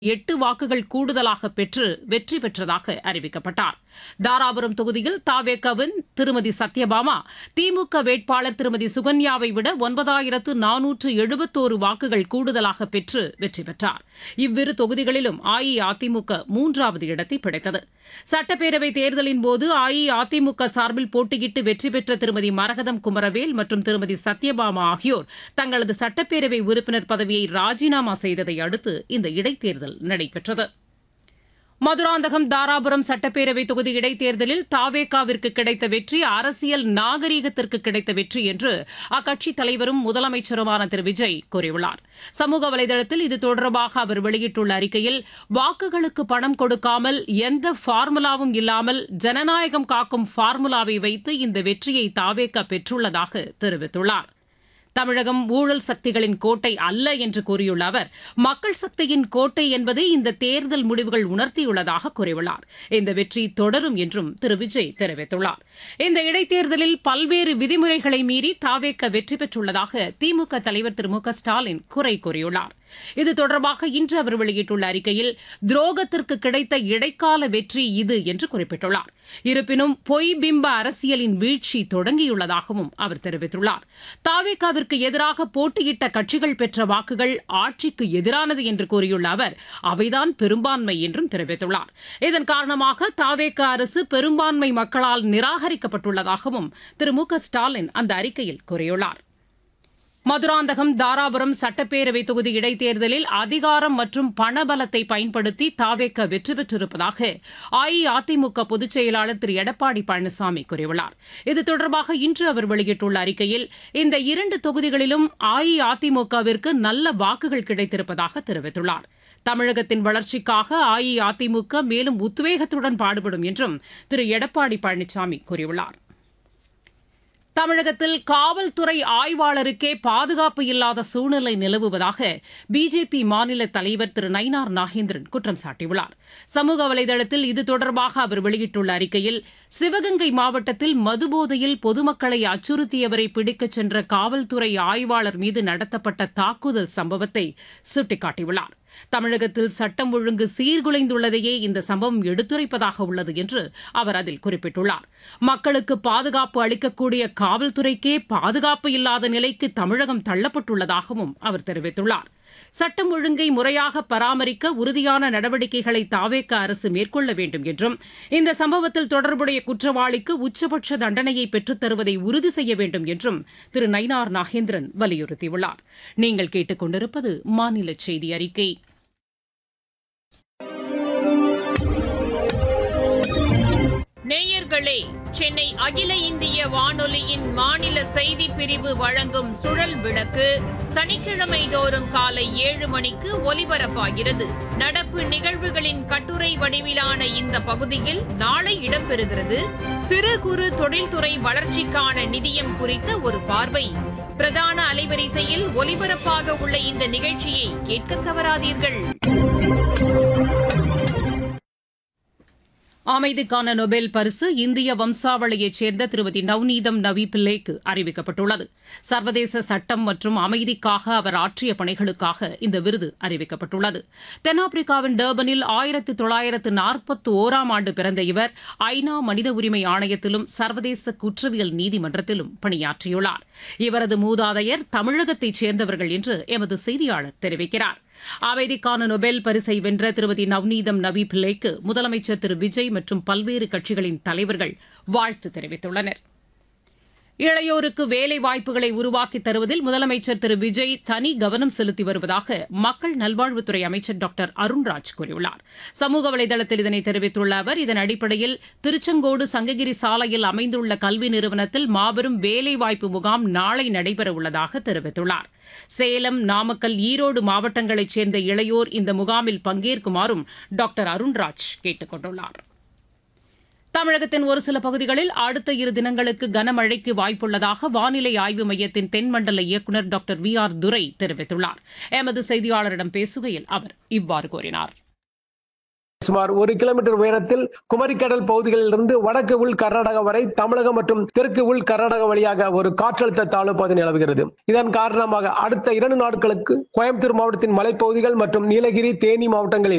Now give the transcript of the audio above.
எட்டு வாக்குகள் கூடுதலாக பெற்று வெற்றி பெற்றதாக அறிவிக்கப்பட்டார் தாராபுரம் தொகுதியில் தாவேகவின் திருமதி சத்யபாமா திமுக வேட்பாளர் திருமதி சுகன்யாவை விட ஒன்பதாயிரத்து நானூற்று எழுபத்தோரு வாக்குகள் கூடுதலாக பெற்று வெற்றி பெற்றார் இவ்விரு தொகுதிகளிலும் அஇஅதிமுக மூன்றாவது இடத்தை பிடித்தது சட்டப்பேரவைத் தேர்தலின் போது அஇஅதிமுக சார்பில் போட்டியிட்டு வெற்றி பெற்ற திருமதி மரகதம் குமரவேல் மற்றும் திருமதி சத்யபாமா ஆகியோர் தங்களது சட்டப்பேரவை உறுப்பினர் பதவியை ராஜினாமா செய்ததை அடுத்து இந்த இடைத்தேர்தல் நடைபெற்றது மதுராந்தகம் தாராபுரம் சட்டப்பேரவை தொகுதி இடைத்தேர்தலில் தாவேகாவிற்கு கிடைத்த வெற்றி அரசியல் நாகரீகத்திற்கு கிடைத்த வெற்றி என்று அக்கட்சித் தலைவரும் முதலமைச்சருமான திரு விஜய் கூறியுள்ளார் சமூக வலைதளத்தில் இது தொடர்பாக அவர் வெளியிட்டுள்ள அறிக்கையில் வாக்குகளுக்கு பணம் கொடுக்காமல் எந்த ஃபார்முலாவும் இல்லாமல் ஜனநாயகம் காக்கும் ஃபார்முலாவை வைத்து இந்த வெற்றியை தாவேகா பெற்றுள்ளதாக தெரிவித்துள்ளார் தமிழகம் ஊழல் சக்திகளின் கோட்டை அல்ல என்று கூறியுள்ள அவர் மக்கள் சக்தியின் கோட்டை என்பதை இந்த தேர்தல் முடிவுகள் உணர்த்தியுள்ளதாக கூறியுள்ளார் இந்த வெற்றி தொடரும் என்றும் திரு விஜய் தெரிவித்துள்ளார் இந்த இடைத்தேர்தலில் பல்வேறு விதிமுறைகளை மீறி தாவேக்க வெற்றி பெற்றுள்ளதாக திமுக தலைவர் திரு மு க ஸ்டாலின் குறை கூறியுள்ளார் இது தொடர்பாக இன்று அவர் வெளியிட்டுள்ள அறிக்கையில் துரோகத்திற்கு கிடைத்த இடைக்கால வெற்றி இது என்று குறிப்பிட்டுள்ளார் இருப்பினும் பொய் பிம்ப அரசியலின் வீழ்ச்சி தொடங்கியுள்ளதாகவும் அவர் தெரிவித்துள்ளார் தாவேகாவிற்கு எதிராக போட்டியிட்ட கட்சிகள் பெற்ற வாக்குகள் ஆட்சிக்கு எதிரானது என்று கூறியுள்ள அவர் அவைதான் பெரும்பான்மை என்றும் தெரிவித்துள்ளார் இதன் காரணமாக தாவேக அரசு பெரும்பான்மை மக்களால் நிராகரிக்கப்பட்டுள்ளதாகவும் திரு மு க ஸ்டாலின் அந்த அறிக்கையில் கூறியுள்ளார் மதுராந்தகம் தாராபுரம் சட்டப்பேரவை தொகுதி இடைத்தேர்தலில் அதிகாரம் மற்றும் பணபலத்தை பயன்படுத்தி தாவேக்க வெற்றி பெற்றிருப்பதாக அஇஅதிமுக பொதுச் செயலாளர் திரு எடப்பாடி பழனிசாமி கூறியுள்ளார் இது தொடர்பாக இன்று அவர் வெளியிட்டுள்ள அறிக்கையில் இந்த இரண்டு தொகுதிகளிலும் அஇஅதிமுகவிற்கு நல்ல வாக்குகள் கிடைத்திருப்பதாக தெரிவித்துள்ளார் தமிழகத்தின் வளர்ச்சிக்காக அஇஅதிமுக மேலும் உத்வேகத்துடன் பாடுபடும் என்றும் திரு எடப்பாடி பழனிசாமி கூறியுள்ளார் தமிழகத்தில் காவல்துறை ஆய்வாளருக்கே பாதுகாப்பு இல்லாத சூழ்நிலை நிலவுவதாக பிஜேபி மாநில தலைவர் திரு நயினார் நாகேந்திரன் குற்றம் சாட்டியுள்ளார் சமூக வலைதளத்தில் இது தொடர்பாக அவர் வெளியிட்டுள்ள அறிக்கையில் சிவகங்கை மாவட்டத்தில் மதுபோதையில் பொதுமக்களை அச்சுறுத்தியவரை பிடிக்கச் சென்ற காவல்துறை ஆய்வாளர் மீது நடத்தப்பட்ட தாக்குதல் சம்பவத்தை சுட்டிக்காட்டியுள்ளார் தமிழகத்தில் சட்டம் ஒழுங்கு சீர்குலைந்துள்ளதையே இந்த சம்பவம் எடுத்துரைப்பதாக உள்ளது என்று அவர் அதில் குறிப்பிட்டுள்ளார் மக்களுக்கு பாதுகாப்பு அளிக்கக்கூடிய காவல்துறைக்கே பாதுகாப்பு இல்லாத நிலைக்கு தமிழகம் தள்ளப்பட்டுள்ளதாகவும் அவர் தெரிவித்துள்ளார் சட்டம் ஒழுங்கை முறையாக பராமரிக்க உறுதியான நடவடிக்கைகளை தாவேக்க அரசு மேற்கொள்ள வேண்டும் என்றும் இந்த சம்பவத்தில் தொடர்புடைய குற்றவாளிக்கு உச்சபட்ச தண்டனையை பெற்றுத் தருவதை உறுதி செய்ய வேண்டும் என்றும் திரு நயினார் நாகேந்திரன் வலியுறுத்தியுள்ளார் நீங்கள் கேட்டுக் கொண்டிருப்பது மாநில செய்தி அறிக்கை நேயர்களே சென்னை அகில இந்திய வானொலியின் மாநில செய்தி பிரிவு வழங்கும் சுழல் விளக்கு சனிக்கிழமை தோறும் காலை ஏழு மணிக்கு ஒலிபரப்பாகிறது நடப்பு நிகழ்வுகளின் கட்டுரை வடிவிலான இந்த பகுதியில் நாளை இடம்பெறுகிறது சிறு குறு தொழில்துறை வளர்ச்சிக்கான நிதியம் குறித்த ஒரு பார்வை பிரதான அலைவரிசையில் ஒலிபரப்பாக உள்ள இந்த நிகழ்ச்சியை கேட்க தவறாதீர்கள் அமைதிக்கான நொபேல் பரிசு இந்திய வம்சாவளியைச் சேர்ந்த திருமதி நவ்நீதம் நவி பிள்ளைக்கு அறிவிக்கப்பட்டுள்ளது சர்வதேச சட்டம் மற்றும் அமைதிக்காக அவர் ஆற்றிய பணிகளுக்காக இந்த விருது அறிவிக்கப்பட்டுள்ளது தென்னாப்பிரிக்காவின் டர்பனில் ஆயிரத்தி தொள்ளாயிரத்து நாற்பத்தி ஓராம் ஆண்டு பிறந்த இவர் ஐநா மனித உரிமை ஆணையத்திலும் சர்வதேச குற்றவியல் நீதிமன்றத்திலும் பணியாற்றியுள்ளார் இவரது மூதாதையர் தமிழகத்தைச் சேர்ந்தவர்கள் என்று எமது செய்தியாளர் தெரிவிக்கிறார் அமைதிக்கான நொபேல் பரிசை வென்ற திருமதி நவ்நீதம் நவி பிள்ளைக்கு முதலமைச்சர் திரு விஜய் மற்றும் பல்வேறு கட்சிகளின் தலைவர்கள் வாழ்த்து தெரிவித்துள்ளனர் இளையோருக்கு வேலை வாய்ப்புகளை உருவாக்கி தருவதில் முதலமைச்சர் திரு விஜய் தனி கவனம் செலுத்தி வருவதாக மக்கள் நல்வாழ்வுத்துறை அமைச்சர் டாக்டர் அருண்ராஜ் கூறியுள்ளார் சமூக வலைதளத்தில் இதனை தெரிவித்துள்ள அவர் இதன் அடிப்படையில் திருச்செங்கோடு சங்ககிரி சாலையில் அமைந்துள்ள கல்வி நிறுவனத்தில் மாபெரும் வேலைவாய்ப்பு முகாம் நாளை நடைபெறவுள்ளதாக தெரிவித்துள்ளார் சேலம் நாமக்கல் ஈரோடு மாவட்டங்களைச் சேர்ந்த இளையோர் இந்த முகாமில் பங்கேற்குமாறும் டாக்டர் அருண்ராஜ் கேட்டுக் கொண்டுள்ளார் தமிழகத்தின் ஒரு சில பகுதிகளில் அடுத்த இரு தினங்களுக்கு கனமழைக்கு வாய்ப்புள்ளதாக வானிலை ஆய்வு மையத்தின் தென்மண்டல இயக்குநர் டாக்டர் வி ஆர் துரை தெரிவித்துள்ளார் எமது செய்தியாளரிடம் பேசுகையில் அவர் இவ்வாறு கூறினார் சுமார் ஒரு கிலோமீட்டர் உயரத்தில் குமரிக்கடல் பகுதிகளிலிருந்து வடக்கு உள் கர்நாடகா வரை தமிழகம் மற்றும் தெற்கு உள் கர்நாடகா வழியாக ஒரு காற்றழுத்த தாழ்வு பாதை நிலவுகிறது இதன் காரணமாக அடுத்த இரண்டு நாட்களுக்கு கோயம்புத்தூர் மாவட்டத்தின் மலைப்பகுதிகள் மற்றும் நீலகிரி தேனி மாவட்டங்களில்